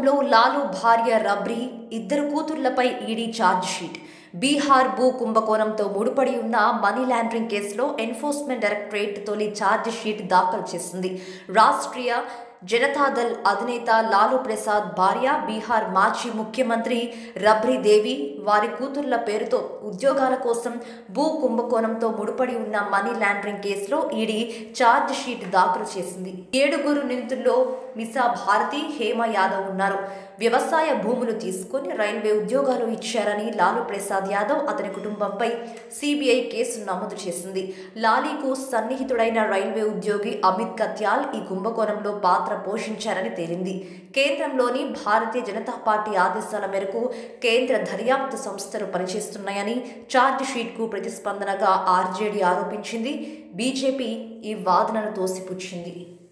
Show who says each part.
Speaker 1: కుంభకోణంలో లాలు భార్య రబ్రీ ఇద్దరు కూతుర్లపై ఈడీ ఛార్జ్ షీట్ బీహార్ భూ కుంభకోణంతో ముడిపడి ఉన్న మనీ లాండరింగ్ కేసులో ఎన్ఫోర్స్మెంట్ డైరెక్టరేట్ తొలి ఛార్జ్ షీట్ దాఖలు చేసింది రాష్ట్రీయ జనతాదళ్ అధినేత లాలూ ప్రసాద్ భార్య బీహార్ మాజీ ముఖ్యమంత్రి రబ్రీ దేవి వారి కూతుర్ల పేరుతో ఉద్యోగాల కోసం భూ కుంభకోణంతో ముడిపడి ఉన్న మనీ లాండరింగ్ కేసులో ఈడీ ఛార్జ్ షీట్ దాఖలు చేసింది ఏడుగురు నిందితుల్లో మిసా భారతి హేమ యాదవ్ ఉన్నారు వ్యవసాయ భూములు తీసుకుని రైల్వే ఉద్యోగాలు ఇచ్చారని లాలూ ప్రసాద్ యాదవ్ అతని కుటుంబంపై సిబిఐ కేసు నమోదు చేసింది లాలీకు సన్నిహితుడైన రైల్వే ఉద్యోగి అమిత్ కత్యాల్ ఈ కుంభకోణంలో పాత్ర పోషించారని తేలింది కేంద్రంలోని భారతీయ జనతా పార్టీ ఆదేశాల మేరకు కేంద్ర దర్యాప్తు సంస్థలు పనిచేస్తున్నాయని ఛార్జ్ షీట్కు ప్రతిస్పందనగా ఆర్జేడీ ఆరోపించింది బీజేపీ ఈ వాదనను తోసిపుచ్చింది